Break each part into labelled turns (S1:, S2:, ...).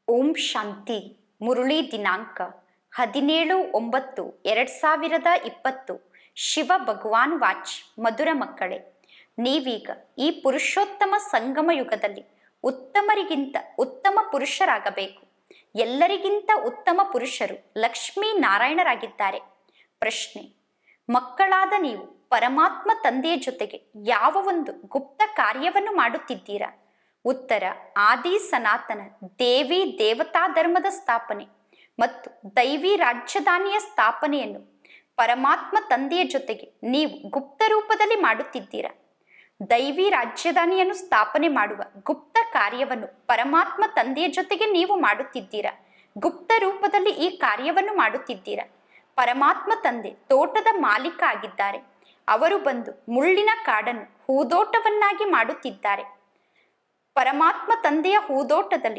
S1: ಓಂ ಶಾಂತಿ ಮುರುಳಿ ದಿನಾಂಕ ಹದಿನೇಳು ಒಂಬತ್ತು ಎರಡು ಸಾವಿರದ ಇಪ್ಪತ್ತು ಶಿವ ಭಗವಾನ್ ವಾಚ್ ಮಧುರ ಮಕ್ಕಳೇ ನೀವೀಗ ಈ ಪುರುಷೋತ್ತಮ ಸಂಗಮ ಯುಗದಲ್ಲಿ ಉತ್ತಮರಿಗಿಂತ ಉತ್ತಮ ಪುರುಷರಾಗಬೇಕು ಎಲ್ಲರಿಗಿಂತ ಉತ್ತಮ ಪುರುಷರು ಲಕ್ಷ್ಮೀ ನಾರಾಯಣರಾಗಿದ್ದಾರೆ ಪ್ರಶ್ನೆ ಮಕ್ಕಳಾದ ನೀವು ಪರಮಾತ್ಮ ತಂದೆಯ ಜೊತೆಗೆ ಯಾವ ಒಂದು ಗುಪ್ತ ಕಾರ್ಯವನ್ನು ಮಾಡುತ್ತಿದ್ದೀರಾ ಉತ್ತರ ಆದಿ ಸನಾತನ ದೇವಿ ದೇವತಾ ಧರ್ಮದ ಸ್ಥಾಪನೆ ಮತ್ತು ದೈವಿ ರಾಜ್ಯಧಾನಿಯ ಸ್ಥಾಪನೆಯನ್ನು ಪರಮಾತ್ಮ ತಂದೆಯ ಜೊತೆಗೆ ನೀವು ಗುಪ್ತ ರೂಪದಲ್ಲಿ ಮಾಡುತ್ತಿದ್ದೀರಾ ದೈವಿ ರಾಜ್ಯಧಾನಿಯನ್ನು ಸ್ಥಾಪನೆ ಮಾಡುವ ಗುಪ್ತ ಕಾರ್ಯವನ್ನು ಪರಮಾತ್ಮ ತಂದೆಯ ಜೊತೆಗೆ ನೀವು ಮಾಡುತ್ತಿದ್ದೀರಾ ಗುಪ್ತ ರೂಪದಲ್ಲಿ ಈ ಕಾರ್ಯವನ್ನು ಮಾಡುತ್ತಿದ್ದೀರಾ ಪರಮಾತ್ಮ ತಂದೆ ತೋಟದ ಮಾಲೀಕ ಆಗಿದ್ದಾರೆ ಅವರು ಬಂದು ಮುಳ್ಳಿನ ಕಾಡನ್ನು ಹೂದೋಟವನ್ನಾಗಿ ಮಾಡುತ್ತಿದ್ದಾರೆ ಪರಮಾತ್ಮ ತಂದೆಯ ಹೂದೋಟದಲ್ಲಿ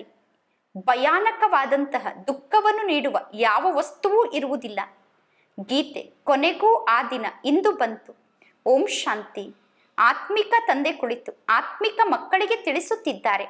S1: ಭಯಾನಕವಾದಂತಹ ದುಃಖವನ್ನು ನೀಡುವ ಯಾವ ವಸ್ತುವೂ ಇರುವುದಿಲ್ಲ ಗೀತೆ ಕೊನೆಗೂ ಆ ದಿನ ಇಂದು ಬಂತು ಓಂ ಶಾಂತಿ ಆತ್ಮಿಕ ತಂದೆ ಕುಳಿತು ಆತ್ಮಿಕ ಮಕ್ಕಳಿಗೆ ತಿಳಿಸುತ್ತಿದ್ದಾರೆ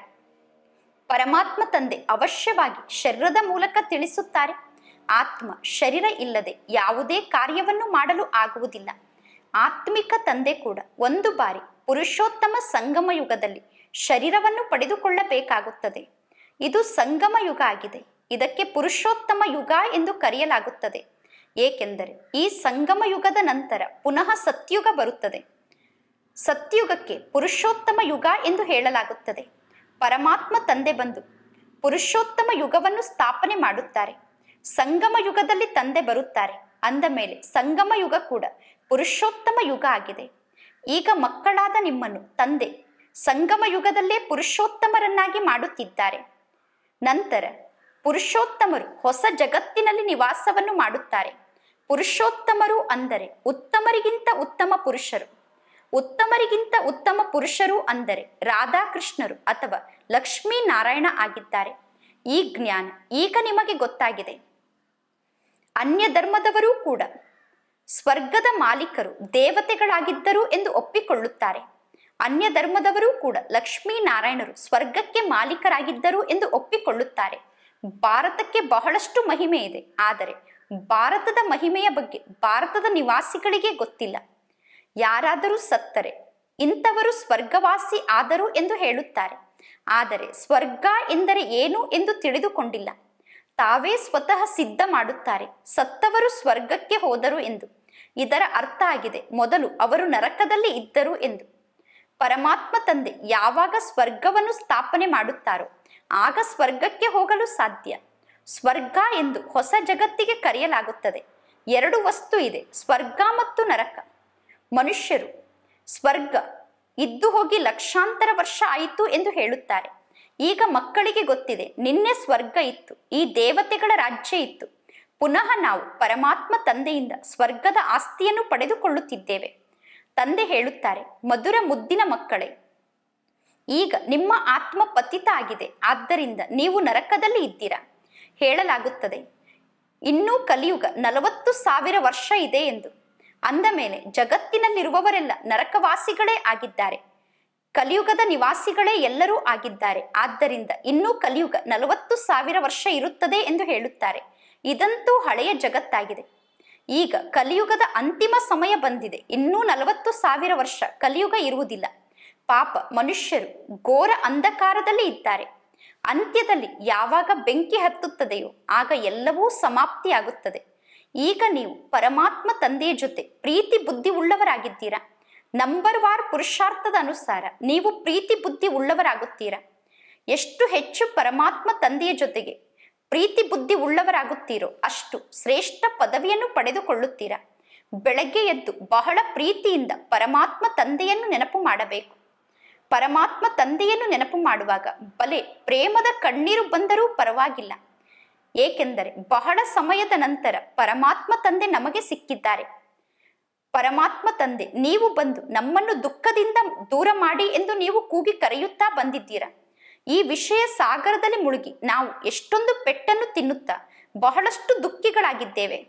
S1: ಪರಮಾತ್ಮ ತಂದೆ ಅವಶ್ಯವಾಗಿ ಶರೀರದ ಮೂಲಕ ತಿಳಿಸುತ್ತಾರೆ ಆತ್ಮ ಶರೀರ ಇಲ್ಲದೆ ಯಾವುದೇ ಕಾರ್ಯವನ್ನು ಮಾಡಲು ಆಗುವುದಿಲ್ಲ ಆತ್ಮಿಕ ತಂದೆ ಕೂಡ ಒಂದು ಬಾರಿ ಪುರುಷೋತ್ತಮ ಸಂಗಮ ಯುಗದಲ್ಲಿ ಶರೀರವನ್ನು ಪಡೆದುಕೊಳ್ಳಬೇಕಾಗುತ್ತದೆ ಇದು ಸಂಗಮ ಯುಗ ಆಗಿದೆ ಇದಕ್ಕೆ ಪುರುಷೋತ್ತಮ ಯುಗ ಎಂದು ಕರೆಯಲಾಗುತ್ತದೆ ಏಕೆಂದರೆ ಈ ಸಂಗಮ ಯುಗದ ನಂತರ ಪುನಃ ಸತ್ಯುಗ ಬರುತ್ತದೆ ಸತ್ಯುಗಕ್ಕೆ ಪುರುಷೋತ್ತಮ ಯುಗ ಎಂದು ಹೇಳಲಾಗುತ್ತದೆ ಪರಮಾತ್ಮ ತಂದೆ ಬಂದು ಪುರುಷೋತ್ತಮ ಯುಗವನ್ನು ಸ್ಥಾಪನೆ ಮಾಡುತ್ತಾರೆ ಸಂಗಮ ಯುಗದಲ್ಲಿ ತಂದೆ ಬರುತ್ತಾರೆ ಅಂದ ಮೇಲೆ ಸಂಗಮ ಯುಗ ಕೂಡ ಪುರುಷೋತ್ತಮ ಯುಗ ಆಗಿದೆ ಈಗ ಮಕ್ಕಳಾದ ನಿಮ್ಮನ್ನು ತಂದೆ ಸಂಗಮ ಯುಗದಲ್ಲೇ ಪುರುಷೋತ್ತಮರನ್ನಾಗಿ ಮಾಡುತ್ತಿದ್ದಾರೆ ನಂತರ ಪುರುಷೋತ್ತಮರು ಹೊಸ ಜಗತ್ತಿನಲ್ಲಿ ನಿವಾಸವನ್ನು ಮಾಡುತ್ತಾರೆ ಪುರುಷೋತ್ತಮರು ಅಂದರೆ ಉತ್ತಮರಿಗಿಂತ ಉತ್ತಮ ಪುರುಷರು ಉತ್ತಮರಿಗಿಂತ ಉತ್ತಮ ಪುರುಷರು ಅಂದರೆ ರಾಧಾಕೃಷ್ಣರು ಅಥವಾ ಲಕ್ಷ್ಮೀ ನಾರಾಯಣ ಆಗಿದ್ದಾರೆ ಈ ಜ್ಞಾನ ಈಗ ನಿಮಗೆ ಗೊತ್ತಾಗಿದೆ ಅನ್ಯ ಧರ್ಮದವರೂ ಕೂಡ ಸ್ವರ್ಗದ ಮಾಲೀಕರು ದೇವತೆಗಳಾಗಿದ್ದರು ಎಂದು ಒಪ್ಪಿಕೊಳ್ಳುತ್ತಾರೆ ಅನ್ಯ ಧರ್ಮದವರೂ ಕೂಡ ಲಕ್ಷ್ಮೀ ನಾರಾಯಣರು ಸ್ವರ್ಗಕ್ಕೆ ಮಾಲೀಕರಾಗಿದ್ದರು ಎಂದು ಒಪ್ಪಿಕೊಳ್ಳುತ್ತಾರೆ ಭಾರತಕ್ಕೆ ಬಹಳಷ್ಟು ಮಹಿಮೆ ಇದೆ ಆದರೆ ಭಾರತದ ಮಹಿಮೆಯ ಬಗ್ಗೆ ಭಾರತದ ನಿವಾಸಿಗಳಿಗೆ ಗೊತ್ತಿಲ್ಲ ಯಾರಾದರೂ ಸತ್ತರೆ ಇಂಥವರು ಸ್ವರ್ಗವಾಸಿ ಆದರು ಎಂದು ಹೇಳುತ್ತಾರೆ ಆದರೆ ಸ್ವರ್ಗ ಎಂದರೆ ಏನು ಎಂದು ತಿಳಿದುಕೊಂಡಿಲ್ಲ ತಾವೇ ಸ್ವತಃ ಸಿದ್ಧ ಮಾಡುತ್ತಾರೆ ಸತ್ತವರು ಸ್ವರ್ಗಕ್ಕೆ ಹೋದರು ಎಂದು ಇದರ ಅರ್ಥ ಆಗಿದೆ ಮೊದಲು ಅವರು ನರಕದಲ್ಲಿ ಇದ್ದರು ಎಂದು ಪರಮಾತ್ಮ ತಂದೆ ಯಾವಾಗ ಸ್ವರ್ಗವನ್ನು ಸ್ಥಾಪನೆ ಮಾಡುತ್ತಾರೋ ಆಗ ಸ್ವರ್ಗಕ್ಕೆ ಹೋಗಲು ಸಾಧ್ಯ ಸ್ವರ್ಗ ಎಂದು ಹೊಸ ಜಗತ್ತಿಗೆ ಕರೆಯಲಾಗುತ್ತದೆ ಎರಡು ವಸ್ತು ಇದೆ ಸ್ವರ್ಗ ಮತ್ತು ನರಕ ಮನುಷ್ಯರು ಸ್ವರ್ಗ ಇದ್ದು ಹೋಗಿ ಲಕ್ಷಾಂತರ ವರ್ಷ ಆಯಿತು ಎಂದು ಹೇಳುತ್ತಾರೆ ಈಗ ಮಕ್ಕಳಿಗೆ ಗೊತ್ತಿದೆ ನಿನ್ನೆ ಸ್ವರ್ಗ ಇತ್ತು ಈ ದೇವತೆಗಳ ರಾಜ್ಯ ಇತ್ತು ಪುನಃ ನಾವು ಪರಮಾತ್ಮ ತಂದೆಯಿಂದ ಸ್ವರ್ಗದ ಆಸ್ತಿಯನ್ನು ಪಡೆದುಕೊಳ್ಳುತ್ತಿದ್ದೇವೆ ತಂದೆ ಹೇಳುತ್ತಾರೆ ಮಧುರ ಮುದ್ದಿನ ಮಕ್ಕಳೇ ಈಗ ನಿಮ್ಮ ಆತ್ಮ ಪತಿತ ಆಗಿದೆ ಆದ್ದರಿಂದ ನೀವು ನರಕದಲ್ಲಿ ಇದ್ದೀರಾ ಹೇಳಲಾಗುತ್ತದೆ ಇನ್ನೂ ಕಲಿಯುಗ ನಲವತ್ತು ಸಾವಿರ ವರ್ಷ ಇದೆ ಎಂದು ಅಂದ ಮೇಲೆ ಜಗತ್ತಿನಲ್ಲಿರುವವರೆಲ್ಲ ನರಕವಾಸಿಗಳೇ ಆಗಿದ್ದಾರೆ ಕಲಿಯುಗದ ನಿವಾಸಿಗಳೇ ಎಲ್ಲರೂ ಆಗಿದ್ದಾರೆ ಆದ್ದರಿಂದ ಇನ್ನೂ ಕಲಿಯುಗ ನಲವತ್ತು ಸಾವಿರ ವರ್ಷ ಇರುತ್ತದೆ ಎಂದು ಹೇಳುತ್ತಾರೆ ಇದಂತೂ ಹಳೆಯ ಜಗತ್ತಾಗಿದೆ ಈಗ ಕಲಿಯುಗದ ಅಂತಿಮ ಸಮಯ ಬಂದಿದೆ ಇನ್ನೂ ನಲವತ್ತು ಸಾವಿರ ವರ್ಷ ಕಲಿಯುಗ ಇರುವುದಿಲ್ಲ ಪಾಪ ಮನುಷ್ಯರು ಘೋರ ಅಂಧಕಾರದಲ್ಲಿ ಇದ್ದಾರೆ ಅಂತ್ಯದಲ್ಲಿ ಯಾವಾಗ ಬೆಂಕಿ ಹತ್ತುತ್ತದೆಯೋ ಆಗ ಎಲ್ಲವೂ ಸಮಾಪ್ತಿಯಾಗುತ್ತದೆ ಈಗ ನೀವು ಪರಮಾತ್ಮ ತಂದೆಯ ಜೊತೆ ಪ್ರೀತಿ ಬುದ್ಧಿ ಉಳ್ಳವರಾಗಿದ್ದೀರಾ ನಂಬರ್ ವಾರ್ ಪುರುಷಾರ್ಥದ ಅನುಸಾರ ನೀವು ಪ್ರೀತಿ ಬುದ್ಧಿ ಉಳ್ಳವರಾಗುತ್ತೀರಾ ಎಷ್ಟು ಹೆಚ್ಚು ಪರಮಾತ್ಮ ತಂದೆಯ ಜೊತೆಗೆ ಪ್ರೀತಿ ಬುದ್ಧಿ ಉಳ್ಳವರಾಗುತ್ತೀರೋ ಅಷ್ಟು ಶ್ರೇಷ್ಠ ಪದವಿಯನ್ನು ಪಡೆದುಕೊಳ್ಳುತ್ತೀರಾ ಬೆಳಗ್ಗೆ ಎದ್ದು ಬಹಳ ಪ್ರೀತಿಯಿಂದ ಪರಮಾತ್ಮ ತಂದೆಯನ್ನು ನೆನಪು ಮಾಡಬೇಕು ಪರಮಾತ್ಮ ತಂದೆಯನ್ನು ನೆನಪು ಮಾಡುವಾಗ ಬಲೆ ಪ್ರೇಮದ ಕಣ್ಣೀರು ಬಂದರೂ ಪರವಾಗಿಲ್ಲ ಏಕೆಂದರೆ ಬಹಳ ಸಮಯದ ನಂತರ ಪರಮಾತ್ಮ ತಂದೆ ನಮಗೆ ಸಿಕ್ಕಿದ್ದಾರೆ ಪರಮಾತ್ಮ ತಂದೆ ನೀವು ಬಂದು ನಮ್ಮನ್ನು ದುಃಖದಿಂದ ದೂರ ಮಾಡಿ ಎಂದು ನೀವು ಕೂಗಿ ಕರೆಯುತ್ತಾ ಬಂದಿದ್ದೀರಾ ಈ ವಿಷಯ ಸಾಗರದಲ್ಲಿ ಮುಳುಗಿ ನಾವು ಎಷ್ಟೊಂದು ಪೆಟ್ಟನ್ನು ತಿನ್ನುತ್ತಾ ಬಹಳಷ್ಟು ದುಃಖಿಗಳಾಗಿದ್ದೇವೆ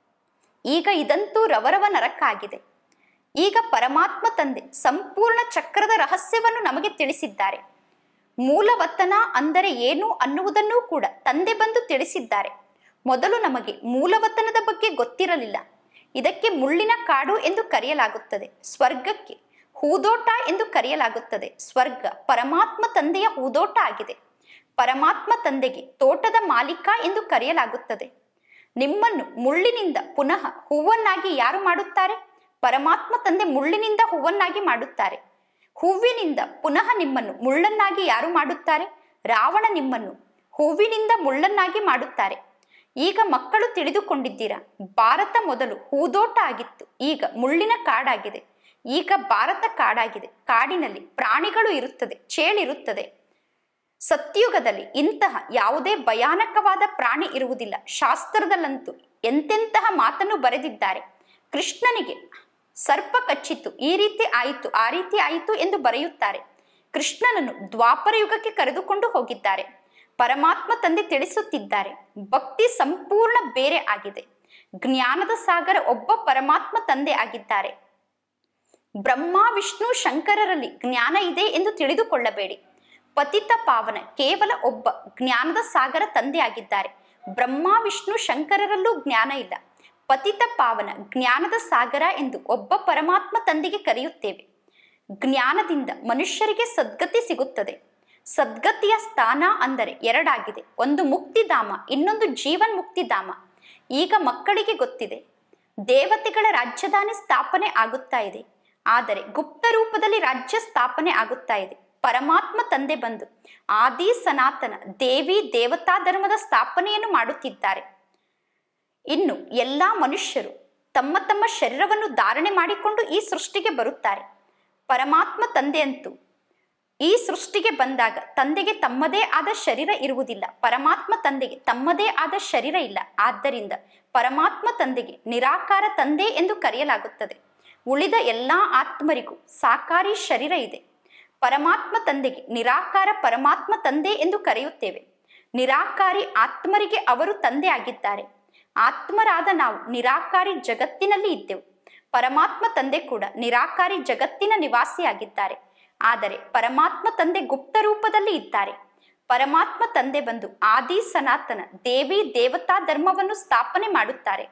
S1: ಈಗ ಇದಂತೂ ರವರವ ನರಕ ಆಗಿದೆ ಈಗ ಪರಮಾತ್ಮ ತಂದೆ ಸಂಪೂರ್ಣ ಚಕ್ರದ ರಹಸ್ಯವನ್ನು ನಮಗೆ ತಿಳಿಸಿದ್ದಾರೆ ಮೂಲವತನ ಅಂದರೆ ಏನು ಅನ್ನುವುದನ್ನೂ ಕೂಡ ತಂದೆ ಬಂದು ತಿಳಿಸಿದ್ದಾರೆ ಮೊದಲು ನಮಗೆ ಮೂಲವತನದ ಬಗ್ಗೆ ಗೊತ್ತಿರಲಿಲ್ಲ ಇದಕ್ಕೆ ಮುಳ್ಳಿನ ಕಾಡು ಎಂದು ಕರೆಯಲಾಗುತ್ತದೆ ಸ್ವರ್ಗಕ್ಕೆ ಹೂದೋಟ ಎಂದು ಕರೆಯಲಾಗುತ್ತದೆ ಸ್ವರ್ಗ ಪರಮಾತ್ಮ ತಂದೆಯ ಹೂದೋಟ ಆಗಿದೆ ಪರಮಾತ್ಮ ತಂದೆಗೆ ತೋಟದ ಮಾಲೀಕ ಎಂದು ಕರೆಯಲಾಗುತ್ತದೆ ನಿಮ್ಮನ್ನು ಮುಳ್ಳಿನಿಂದ ಪುನಃ ಹೂವನ್ನಾಗಿ ಯಾರು ಮಾಡುತ್ತಾರೆ ಪರಮಾತ್ಮ ತಂದೆ ಮುಳ್ಳಿನಿಂದ ಹೂವನ್ನಾಗಿ ಮಾಡುತ್ತಾರೆ ಹೂವಿನಿಂದ ಪುನಃ ನಿಮ್ಮನ್ನು ಮುಳ್ಳನ್ನಾಗಿ ಯಾರು ಮಾಡುತ್ತಾರೆ ರಾವಣ ನಿಮ್ಮನ್ನು ಹೂವಿನಿಂದ ಮುಳ್ಳನ್ನಾಗಿ ಮಾಡುತ್ತಾರೆ ಈಗ ಮಕ್ಕಳು ತಿಳಿದುಕೊಂಡಿದ್ದೀರಾ ಭಾರತ ಮೊದಲು ಹೂದೋಟ ಆಗಿತ್ತು ಈಗ ಮುಳ್ಳಿನ ಕಾಡಾಗಿದೆ ಈಗ ಭಾರತ ಕಾಡಾಗಿದೆ ಕಾಡಿನಲ್ಲಿ ಪ್ರಾಣಿಗಳು ಇರುತ್ತದೆ ಚೇಳಿರುತ್ತದೆ ಸತ್ಯುಗದಲ್ಲಿ ಇಂತಹ ಯಾವುದೇ ಭಯಾನಕವಾದ ಪ್ರಾಣಿ ಇರುವುದಿಲ್ಲ ಶಾಸ್ತ್ರದಲ್ಲಂತೂ ಎಂತೆಂತಹ ಮಾತನ್ನು ಬರೆದಿದ್ದಾರೆ ಕೃಷ್ಣನಿಗೆ ಸರ್ಪ ಕಚ್ಚಿತು ಈ ರೀತಿ ಆಯಿತು ಆ ರೀತಿ ಆಯಿತು ಎಂದು ಬರೆಯುತ್ತಾರೆ ಕೃಷ್ಣನನ್ನು ದ್ವಾಪರ ಯುಗಕ್ಕೆ ಕರೆದುಕೊಂಡು ಹೋಗಿದ್ದಾರೆ ಪರಮಾತ್ಮ ತಂದೆ ತಿಳಿಸುತ್ತಿದ್ದಾರೆ ಭಕ್ತಿ ಸಂಪೂರ್ಣ ಬೇರೆ ಆಗಿದೆ ಜ್ಞಾನದ ಸಾಗರ ಒಬ್ಬ ಪರಮಾತ್ಮ ತಂದೆ ಆಗಿದ್ದಾರೆ ಬ್ರಹ್ಮ ವಿಷ್ಣು ಶಂಕರರಲ್ಲಿ ಜ್ಞಾನ ಇದೆ ಎಂದು ತಿಳಿದುಕೊಳ್ಳಬೇಡಿ ಪತಿತ ಪಾವನ ಕೇವಲ ಒಬ್ಬ ಜ್ಞಾನದ ಸಾಗರ ತಂದೆ ಆಗಿದ್ದಾರೆ ಬ್ರಹ್ಮ ವಿಷ್ಣು ಶಂಕರರಲ್ಲೂ ಜ್ಞಾನ ಇಲ್ಲ ಪತಿತ ಪಾವನ ಜ್ಞಾನದ ಸಾಗರ ಎಂದು ಒಬ್ಬ ಪರಮಾತ್ಮ ತಂದೆಗೆ ಕರೆಯುತ್ತೇವೆ ಜ್ಞಾನದಿಂದ ಮನುಷ್ಯರಿಗೆ ಸದ್ಗತಿ ಸಿಗುತ್ತದೆ ಸದ್ಗತಿಯ ಸ್ಥಾನ ಅಂದರೆ ಎರಡಾಗಿದೆ ಒಂದು ಮುಕ್ತಿಧಾಮ ಇನ್ನೊಂದು ಜೀವನ್ ಮುಕ್ತಿಧಾಮ ಈಗ ಮಕ್ಕಳಿಗೆ ಗೊತ್ತಿದೆ ದೇವತೆಗಳ ರಾಜ್ಯಧಾನಿ ಸ್ಥಾಪನೆ ಆಗುತ್ತಾ ಇದೆ ಆದರೆ ಗುಪ್ತ ರೂಪದಲ್ಲಿ ರಾಜ್ಯ ಸ್ಥಾಪನೆ ಆಗುತ್ತಾ ಇದೆ ಪರಮಾತ್ಮ ತಂದೆ ಬಂದು ಆದಿ ಸನಾತನ ದೇವಿ ದೇವತಾ ಧರ್ಮದ ಸ್ಥಾಪನೆಯನ್ನು ಮಾಡುತ್ತಿದ್ದಾರೆ ಇನ್ನು ಎಲ್ಲಾ ಮನುಷ್ಯರು ತಮ್ಮ ತಮ್ಮ ಶರೀರವನ್ನು ಧಾರಣೆ ಮಾಡಿಕೊಂಡು ಈ ಸೃಷ್ಟಿಗೆ ಬರುತ್ತಾರೆ ಪರಮಾತ್ಮ ತಂದೆಯಂತೂ ಈ ಸೃಷ್ಟಿಗೆ ಬಂದಾಗ ತಂದೆಗೆ ತಮ್ಮದೇ ಆದ ಶರೀರ ಇರುವುದಿಲ್ಲ ಪರಮಾತ್ಮ ತಂದೆಗೆ ತಮ್ಮದೇ ಆದ ಶರೀರ ಇಲ್ಲ ಆದ್ದರಿಂದ ಪರಮಾತ್ಮ ತಂದೆಗೆ ನಿರಾಕಾರ ತಂದೆ ಎಂದು ಕರೆಯಲಾಗುತ್ತದೆ ಉಳಿದ ಎಲ್ಲಾ ಆತ್ಮರಿಗೂ ಸಾಕಾರಿ ಶರೀರ ಇದೆ ಪರಮಾತ್ಮ ತಂದೆಗೆ ನಿರಾಕಾರ ಪರಮಾತ್ಮ ತಂದೆ ಎಂದು ಕರೆಯುತ್ತೇವೆ ನಿರಾಕಾರಿ ಆತ್ಮರಿಗೆ ಅವರು ತಂದೆ ಆಗಿದ್ದಾರೆ ಆತ್ಮರಾದ ನಾವು ನಿರಾಕಾರಿ ಜಗತ್ತಿನಲ್ಲಿ ಇದ್ದೆವು ಪರಮಾತ್ಮ ತಂದೆ ಕೂಡ ನಿರಾಕಾರಿ ಜಗತ್ತಿನ ನಿವಾಸಿಯಾಗಿದ್ದಾರೆ ಆದರೆ ಪರಮಾತ್ಮ ತಂದೆ ಗುಪ್ತ ರೂಪದಲ್ಲಿ ಇದ್ದಾರೆ ಪರಮಾತ್ಮ ತಂದೆ ಬಂದು ಆದಿ ಸನಾತನ ದೇವಿ ದೇವತಾ ಧರ್ಮವನ್ನು ಸ್ಥಾಪನೆ ಮಾಡುತ್ತಾರೆ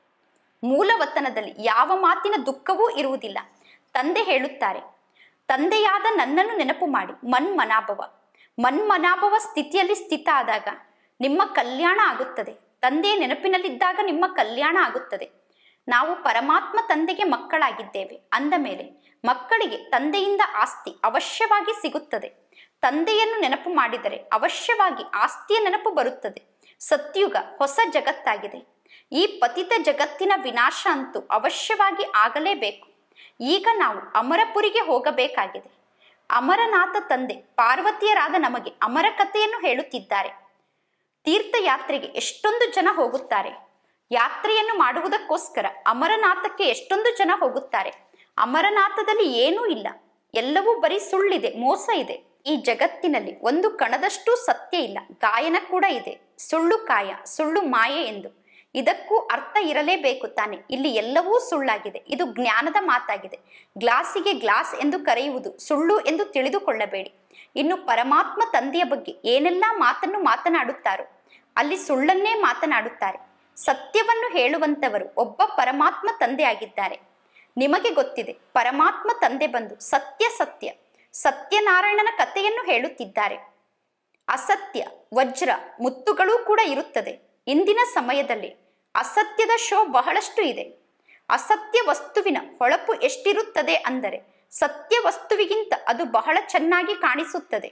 S1: ಮೂಲವತನದಲ್ಲಿ ಯಾವ ಮಾತಿನ ದುಃಖವೂ ಇರುವುದಿಲ್ಲ ತಂದೆ ಹೇಳುತ್ತಾರೆ ತಂದೆಯಾದ ನನ್ನನ್ನು ನೆನಪು ಮಾಡಿ ಮನ್ಮನಾಭವ ಮನ್ಮನಾಭವ ಸ್ಥಿತಿಯಲ್ಲಿ ಸ್ಥಿತ ಆದಾಗ ನಿಮ್ಮ ಕಲ್ಯಾಣ ಆಗುತ್ತದೆ ತಂದೆಯ ನೆನಪಿನಲ್ಲಿದ್ದಾಗ ನಿಮ್ಮ ಕಲ್ಯಾಣ ಆಗುತ್ತದೆ ನಾವು ಪರಮಾತ್ಮ ತಂದೆಗೆ ಮಕ್ಕಳಾಗಿದ್ದೇವೆ ಅಂದ ಮೇಲೆ ಮಕ್ಕಳಿಗೆ ತಂದೆಯಿಂದ ಆಸ್ತಿ ಅವಶ್ಯವಾಗಿ ಸಿಗುತ್ತದೆ ತಂದೆಯನ್ನು ನೆನಪು ಮಾಡಿದರೆ ಅವಶ್ಯವಾಗಿ ಆಸ್ತಿಯ ನೆನಪು ಬರುತ್ತದೆ ಸತ್ಯುಗ ಹೊಸ ಜಗತ್ತಾಗಿದೆ ಈ ಪತಿತ ಜಗತ್ತಿನ ವಿನಾಶ ಅಂತೂ ಅವಶ್ಯವಾಗಿ ಆಗಲೇಬೇಕು ಈಗ ನಾವು ಅಮರಪುರಿಗೆ ಹೋಗಬೇಕಾಗಿದೆ ಅಮರನಾಥ ತಂದೆ ಪಾರ್ವತಿಯರಾದ ನಮಗೆ ಅಮರ ಕಥೆಯನ್ನು ಹೇಳುತ್ತಿದ್ದಾರೆ ತೀರ್ಥಯಾತ್ರೆಗೆ ಎಷ್ಟೊಂದು ಜನ ಹೋಗುತ್ತಾರೆ ಯಾತ್ರೆಯನ್ನು ಮಾಡುವುದಕ್ಕೋಸ್ಕರ ಅಮರನಾಥಕ್ಕೆ ಎಷ್ಟೊಂದು ಜನ ಹೋಗುತ್ತಾರೆ ಅಮರನಾಥದಲ್ಲಿ ಏನೂ ಇಲ್ಲ ಎಲ್ಲವೂ ಬರೀ ಸುಳ್ಳಿದೆ ಮೋಸ ಇದೆ ಈ ಜಗತ್ತಿನಲ್ಲಿ ಒಂದು ಕಣದಷ್ಟು ಸತ್ಯ ಇಲ್ಲ ಗಾಯನ ಕೂಡ ಇದೆ ಸುಳ್ಳು ಕಾಯ ಸುಳ್ಳು ಮಾಯೆ ಎಂದು ಇದಕ್ಕೂ ಅರ್ಥ ಇರಲೇಬೇಕು ತಾನೆ ಇಲ್ಲಿ ಎಲ್ಲವೂ ಸುಳ್ಳಾಗಿದೆ ಇದು ಜ್ಞಾನದ ಮಾತಾಗಿದೆ ಗ್ಲಾಸಿಗೆ ಗ್ಲಾಸ್ ಎಂದು ಕರೆಯುವುದು ಸುಳ್ಳು ಎಂದು ತಿಳಿದುಕೊಳ್ಳಬೇಡಿ ಇನ್ನು ಪರಮಾತ್ಮ ತಂದೆಯ ಬಗ್ಗೆ ಏನೆಲ್ಲ ಮಾತನ್ನು ಮಾತನಾಡುತ್ತಾರೋ ಅಲ್ಲಿ ಸುಳ್ಳನ್ನೇ ಮಾತನಾಡುತ್ತಾರೆ ಸತ್ಯವನ್ನು ಹೇಳುವಂತವರು ಒಬ್ಬ ಪರಮಾತ್ಮ ತಂದೆ ಆಗಿದ್ದಾರೆ ನಿಮಗೆ ಗೊತ್ತಿದೆ ಪರಮಾತ್ಮ ತಂದೆ ಬಂದು ಸತ್ಯ ಸತ್ಯ ಸತ್ಯನಾರಾಯಣನ ಕಥೆಯನ್ನು ಹೇಳುತ್ತಿದ್ದಾರೆ ಅಸತ್ಯ ವಜ್ರ ಮುತ್ತುಗಳೂ ಕೂಡ ಇರುತ್ತದೆ ಇಂದಿನ ಸಮಯದಲ್ಲಿ ಅಸತ್ಯದ ಶೋ ಬಹಳಷ್ಟು ಇದೆ ಅಸತ್ಯ ವಸ್ತುವಿನ ಹೊಳಪು ಎಷ್ಟಿರುತ್ತದೆ ಅಂದರೆ ಸತ್ಯ ವಸ್ತುವಿಗಿಂತ ಅದು ಬಹಳ ಚೆನ್ನಾಗಿ ಕಾಣಿಸುತ್ತದೆ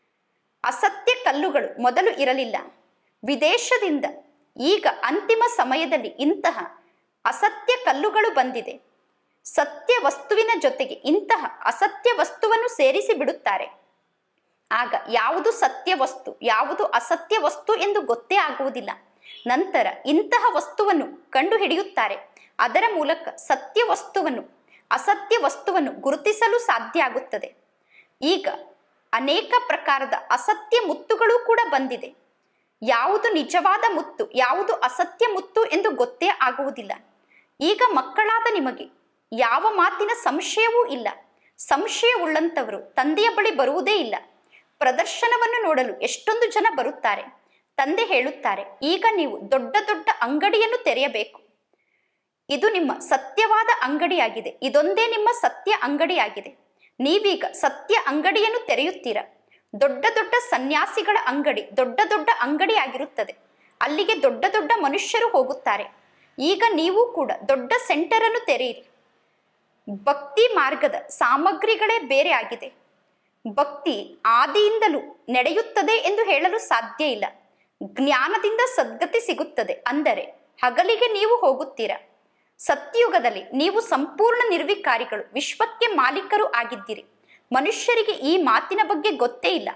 S1: ಅಸತ್ಯ ಕಲ್ಲುಗಳು ಮೊದಲು ಇರಲಿಲ್ಲ ವಿದೇಶದಿಂದ ಈಗ ಅಂತಿಮ ಸಮಯದಲ್ಲಿ ಇಂತಹ ಅಸತ್ಯ ಕಲ್ಲುಗಳು ಬಂದಿದೆ ಸತ್ಯ ವಸ್ತುವಿನ ಜೊತೆಗೆ ಇಂತಹ ಅಸತ್ಯ ವಸ್ತುವನ್ನು ಸೇರಿಸಿ ಬಿಡುತ್ತಾರೆ ಆಗ ಯಾವುದು ಸತ್ಯ ವಸ್ತು ಯಾವುದು ಅಸತ್ಯ ವಸ್ತು ಎಂದು ಗೊತ್ತೇ ಆಗುವುದಿಲ್ಲ ನಂತರ ಇಂತಹ ವಸ್ತುವನ್ನು ಕಂಡು ಹಿಡಿಯುತ್ತಾರೆ ಅದರ ಮೂಲಕ ಸತ್ಯ ವಸ್ತುವನ್ನು ಅಸತ್ಯ ವಸ್ತುವನ್ನು ಗುರುತಿಸಲು ಸಾಧ್ಯ ಆಗುತ್ತದೆ ಈಗ ಅನೇಕ ಪ್ರಕಾರದ ಅಸತ್ಯ ಮುತ್ತುಗಳು ಕೂಡ ಬಂದಿದೆ ಯಾವುದು ನಿಜವಾದ ಮುತ್ತು ಯಾವುದು ಅಸತ್ಯ ಮುತ್ತು ಎಂದು ಗೊತ್ತೇ ಆಗುವುದಿಲ್ಲ ಈಗ ಮಕ್ಕಳಾದ ನಿಮಗೆ ಯಾವ ಮಾತಿನ ಸಂಶಯವೂ ಇಲ್ಲ ಸಂಶಯವುಳ್ಳಂಥವರು ತಂದೆಯ ಬಳಿ ಬರುವುದೇ ಇಲ್ಲ ಪ್ರದರ್ಶನವನ್ನು ನೋಡಲು ಎಷ್ಟೊಂದು ಜನ ಬರುತ್ತಾರೆ ತಂದೆ ಹೇಳುತ್ತಾರೆ ಈಗ ನೀವು ದೊಡ್ಡ ದೊಡ್ಡ ಅಂಗಡಿಯನ್ನು ತೆರೆಯಬೇಕು ಇದು ನಿಮ್ಮ ಸತ್ಯವಾದ ಅಂಗಡಿಯಾಗಿದೆ ಇದೊಂದೇ ನಿಮ್ಮ ಸತ್ಯ ಅಂಗಡಿಯಾಗಿದೆ ನೀವೀಗ ಸತ್ಯ ಅಂಗಡಿಯನ್ನು ತೆರೆಯುತ್ತೀರಾ ದೊಡ್ಡ ದೊಡ್ಡ ಸನ್ಯಾಸಿಗಳ ಅಂಗಡಿ ದೊಡ್ಡ ದೊಡ್ಡ ಅಂಗಡಿ ಆಗಿರುತ್ತದೆ ಅಲ್ಲಿಗೆ ದೊಡ್ಡ ದೊಡ್ಡ ಮನುಷ್ಯರು ಹೋಗುತ್ತಾರೆ ಈಗ ನೀವು ಕೂಡ ದೊಡ್ಡ ಸೆಂಟರ್ ಅನ್ನು ತೆರೆಯಿರಿ ಭಕ್ತಿ ಮಾರ್ಗದ ಸಾಮಗ್ರಿಗಳೇ ಬೇರೆ ಆಗಿದೆ ಭಕ್ತಿ ಆದಿಯಿಂದಲೂ ನಡೆಯುತ್ತದೆ ಎಂದು ಹೇಳಲು ಸಾಧ್ಯ ಇಲ್ಲ ಜ್ಞಾನದಿಂದ ಸದ್ಗತಿ ಸಿಗುತ್ತದೆ ಅಂದರೆ ಹಗಲಿಗೆ ನೀವು ಹೋಗುತ್ತೀರಾ ಸತ್ಯುಗದಲ್ಲಿ ನೀವು ಸಂಪೂರ್ಣ ನಿರ್ವಿಕಾರಿಗಳು ವಿಶ್ವಕ್ಕೆ ಮಾಲೀಕರು ಆಗಿದ್ದೀರಿ ಮನುಷ್ಯರಿಗೆ ಈ ಮಾತಿನ ಬಗ್ಗೆ ಗೊತ್ತೇ ಇಲ್ಲ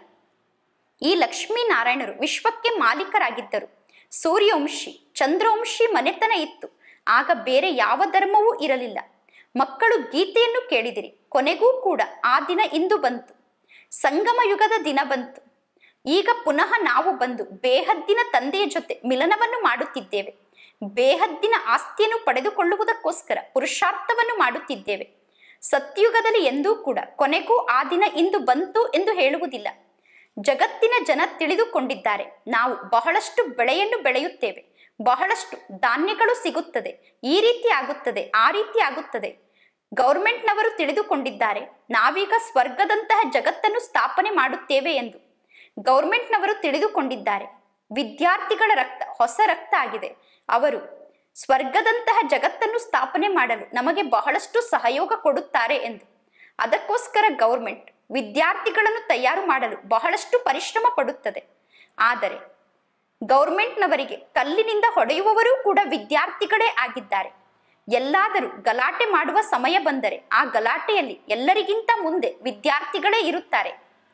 S1: ಈ ಲಕ್ಷ್ಮೀನಾರಾಯಣರು ವಿಶ್ವಕ್ಕೆ ಮಾಲೀಕರಾಗಿದ್ದರು ಸೂರ್ಯವಂಶಿ ಚಂದ್ರವಂಶಿ ಮನೆತನ ಇತ್ತು ಆಗ ಬೇರೆ ಯಾವ ಧರ್ಮವೂ ಇರಲಿಲ್ಲ ಮಕ್ಕಳು ಗೀತೆಯನ್ನು ಕೇಳಿದಿರಿ ಕೊನೆಗೂ ಕೂಡ ಆ ದಿನ ಇಂದು ಬಂತು ಸಂಗಮ ಯುಗದ ದಿನ ಬಂತು ಈಗ ಪುನಃ ನಾವು ಬಂದು ಬೇಹದ್ದಿನ ತಂದೆಯ ಜೊತೆ ಮಿಲನವನ್ನು ಮಾಡುತ್ತಿದ್ದೇವೆ ಬೇಹದ್ದಿನ ಆಸ್ತಿಯನ್ನು ಪಡೆದುಕೊಳ್ಳುವುದಕ್ಕೋಸ್ಕರ ಪುರುಷಾರ್ಥವನ್ನು ಮಾಡುತ್ತಿದ್ದೇವೆ ಸತ್ಯುಗದಲ್ಲಿ ಎಂದೂ ಕೂಡ ಕೊನೆಗೂ ಆ ದಿನ ಇಂದು ಬಂತು ಎಂದು ಹೇಳುವುದಿಲ್ಲ ಜಗತ್ತಿನ ಜನ ತಿಳಿದುಕೊಂಡಿದ್ದಾರೆ ನಾವು ಬಹಳಷ್ಟು ಬೆಳೆಯನ್ನು ಬೆಳೆಯುತ್ತೇವೆ ಬಹಳಷ್ಟು ಧಾನ್ಯಗಳು ಸಿಗುತ್ತದೆ ಈ ರೀತಿ ಆಗುತ್ತದೆ ಆ ರೀತಿ ಆಗುತ್ತದೆ ಗೌರ್ಮೆಂಟ್ನವರು ತಿಳಿದುಕೊಂಡಿದ್ದಾರೆ ನಾವೀಗ ಸ್ವರ್ಗದಂತಹ ಜಗತ್ತನ್ನು ಸ್ಥಾಪನೆ ಮಾಡುತ್ತೇವೆ ಎಂದು ಗೌರ್ಮೆಂಟ್ನವರು ತಿಳಿದುಕೊಂಡಿದ್ದಾರೆ ವಿದ್ಯಾರ್ಥಿಗಳ ರಕ್ತ ಹೊಸ ರಕ್ತ ಆಗಿದೆ ಅವರು ಸ್ವರ್ಗದಂತಹ ಜಗತ್ತನ್ನು ಸ್ಥಾಪನೆ ಮಾಡಲು ನಮಗೆ ಬಹಳಷ್ಟು ಸಹಯೋಗ ಕೊಡುತ್ತಾರೆ ಎಂದು ಅದಕ್ಕೋಸ್ಕರ ಗೌರ್ಮೆಂಟ್ ವಿದ್ಯಾರ್ಥಿಗಳನ್ನು ತಯಾರು ಮಾಡಲು ಬಹಳಷ್ಟು ಪರಿಶ್ರಮ ಪಡುತ್ತದೆ ಆದರೆ ಗೌರ್ಮೆಂಟ್ನವರಿಗೆ ಕಲ್ಲಿನಿಂದ ಹೊಡೆಯುವವರೂ ಕೂಡ ವಿದ್ಯಾರ್ಥಿಗಳೇ ಆಗಿದ್ದಾರೆ ಎಲ್ಲಾದರೂ ಗಲಾಟೆ ಮಾಡುವ ಸಮಯ ಬಂದರೆ ಆ ಗಲಾಟೆಯಲ್ಲಿ ಎಲ್ಲರಿಗಿಂತ ಮುಂದೆ ವಿದ್ಯಾರ್ಥಿಗಳೇ ಇರುತ್ತಾರೆ